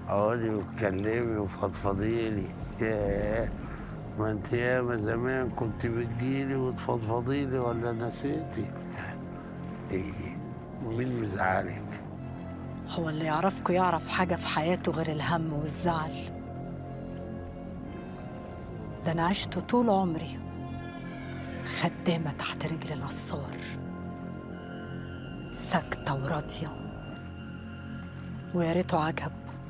اقعدي واتكلمي وفضفضيلي ياه ما انت ياما زمان كنت بتجيلي وتفضفضيلي ولا نسيتي ايه مين مزعلك هو اللي يعرفكوا يعرف حاجة في حياته غير الهم والزعل ده أنا عشت طول عمري خدامة تحت رجل نصار ساكتة وراضية ويا ريته عجب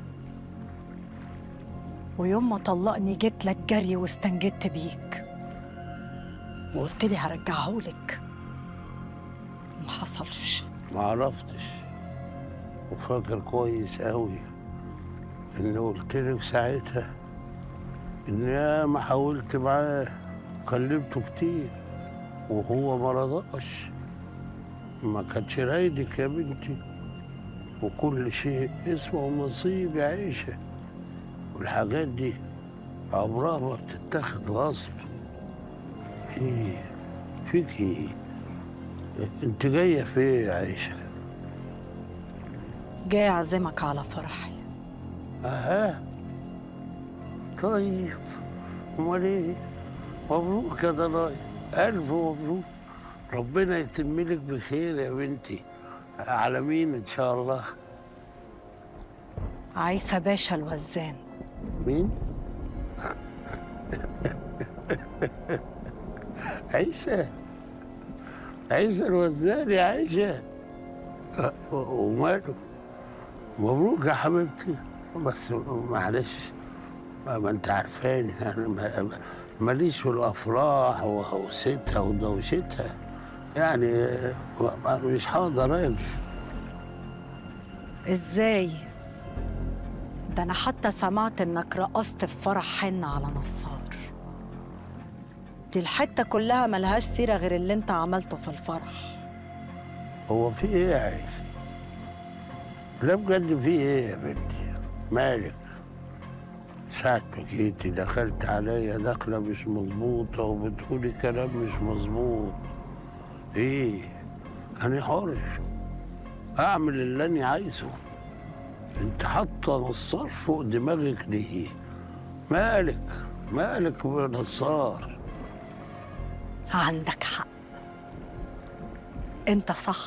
ويوم ما طلقني جيت لك جري واستنجدت بيك وقلت لي هرجعهولك ما حصلش ما عرفتش وفاكر كويس قوي اني قلت لك ساعتها ان يا ما حاولت معاه كلمته كتير وهو ما رضاش ما كانش رايدك يا بنتي وكل شيء اسمه نصيب يا عيشة والحاجات دي عمرها ما بتتاخد غصب ايه فيك ايه انت جاية في ايه يا عيشة جاي أعزمك على فرحي اها طيب امال ايه مبروك يا ضنايا الف مبروك ربنا يتم لك بخير يا بنتي على مين ان شاء الله عيسى باشا الوزان مين عيسى عيسى الوزان يا عيشة أه، وماله مبروك يا حبيبتي بس معلش ما, ما انت عارفاني انا ما- ماليش في الافراح وهوستها ودوشتها يعني آه، ما- مش هقدر اجي ازاي ده انا حتى سمعت انك رقصت في فرح حنة على نصار دي الحتة كلها ملهاش سيرة غير اللي انت عملته في الفرح هو في ايه يا عيسى؟ لا بجد في ايه يا بنتي؟ مالك؟ ساعة ما جيتي دخلت عليا دخلة مش مظبوطة وبتقولي كلام مش مظبوط ايه؟ أنا حر أعمل اللي أنا عايزه أنت حاطة نصار فوق دماغك ليه؟ مالك؟ مالك بنصار؟ عندك حق انت صح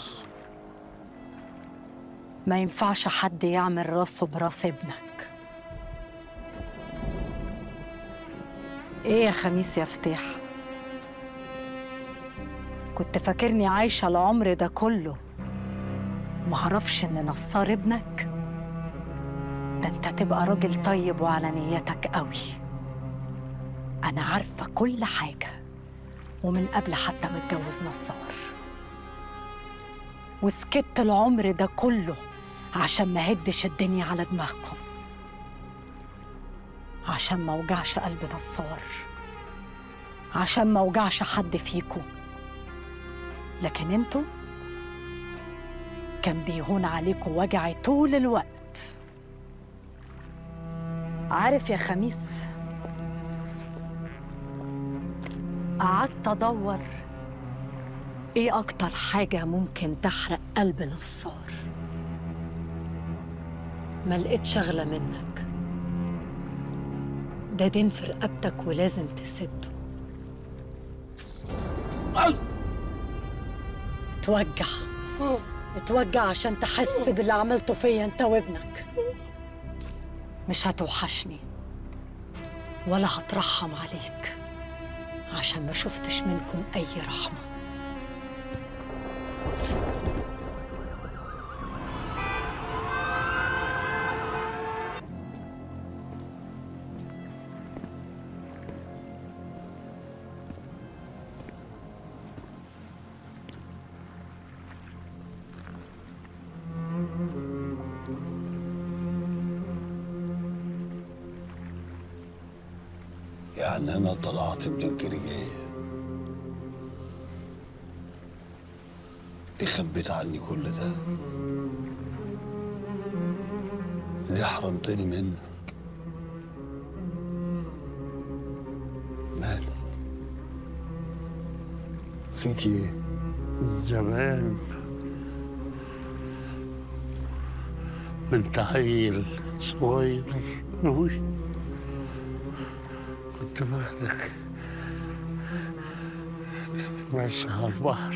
ما ينفعش حد يعمل راسه براس ابنك ايه يا خميس يا فتاح كنت فاكرني عايشة العمر ده كله معرفش ان نصار ابنك ده انت تبقى راجل طيب وعلى نيتك قوي انا عارفة كل حاجة ومن قبل حتى ما اتجوز نصار وسكت العمر ده كله عشان ما هدش الدنيا على دماغكم عشان ما وجعش قلب نصار عشان ما وجعش حد فيكم لكن انتوا كان بيهون عليكم وجعي طول الوقت عارف يا خميس قعدت ادور ايه اكتر حاجة ممكن تحرق قلب نصار ما لقيت شغلة منك ده دين في رقبتك ولازم تسده اتوجع اتوجع عشان تحس باللي عملته فيا انت وابنك مش هتوحشني ولا هترحم عليك عشان ما شفتش منكم أي رحمة يعني انا طلعت ابن الجرجية ليه خبيت عني كل ده ليه حرمتني منك مالك فيك ايه زمان كنت عيل صغير أوي كنت باخدك ماشي على البحر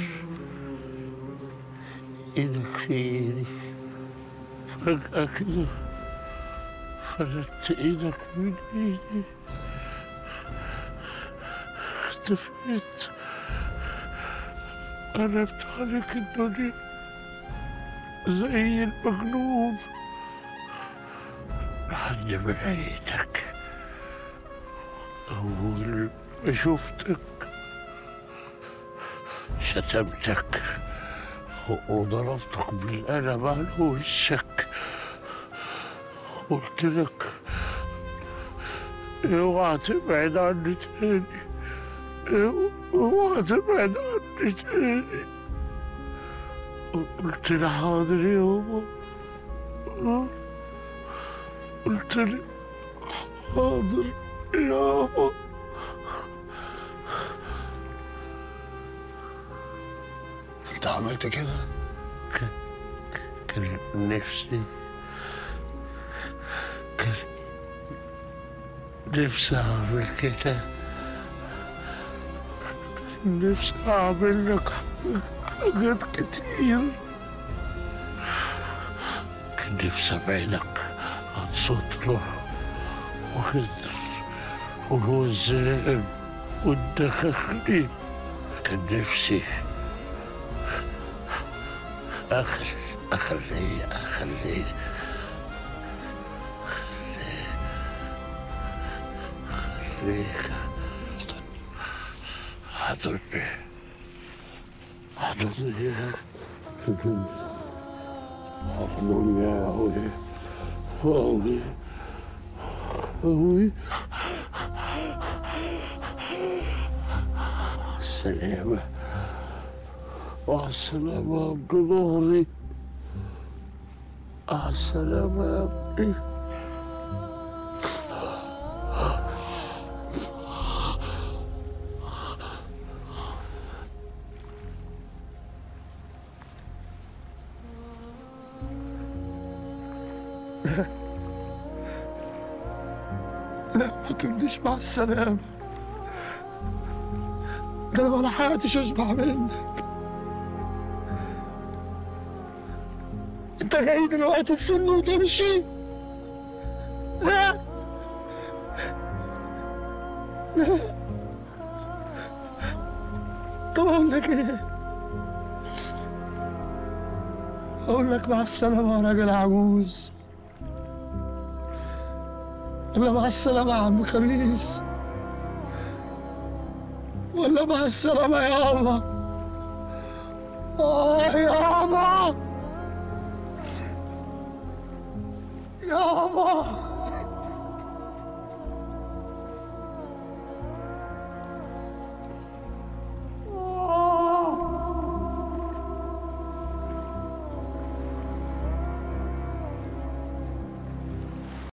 ايدك في ايدي فجأة كده فردت ايدك من ايدي اختفيت قلبت عليك الدنيا زي المجنون لحد ما لقيتك أول ما شفتك شتمتك وضربتك بالقلم على وشك قلت لك اوعى تبعد عني تاني اوعى تبعد عني تاني قلت لي حاضر يابا قلت لي حاضر يابا انت عملت كده كان نفسي كان نفسي أعمل كده كان نفسي أعمل لك حاجات كتير كان نفسي أبعدك عن سطرة وخضر والوزان والدخخني كان نفسي آخر أخليه أخليه خليك حضرني حضرني حضرني حضرني يا أخوي أخوي أخوي السلامة مع السلامة يا ابن ظهري مع السلامة يا ابني لا ما تقوليش مع السلامة ده أنا ولا حياتي أشبع منك أنت جاي دلوقتي السن وتمشي لا لا طب أقول لك إيه أقول لك مع السلامة يا راجل عجوز ولا مع السلامة يا عم خميس ولا مع السلامة يابا آه يابا يابا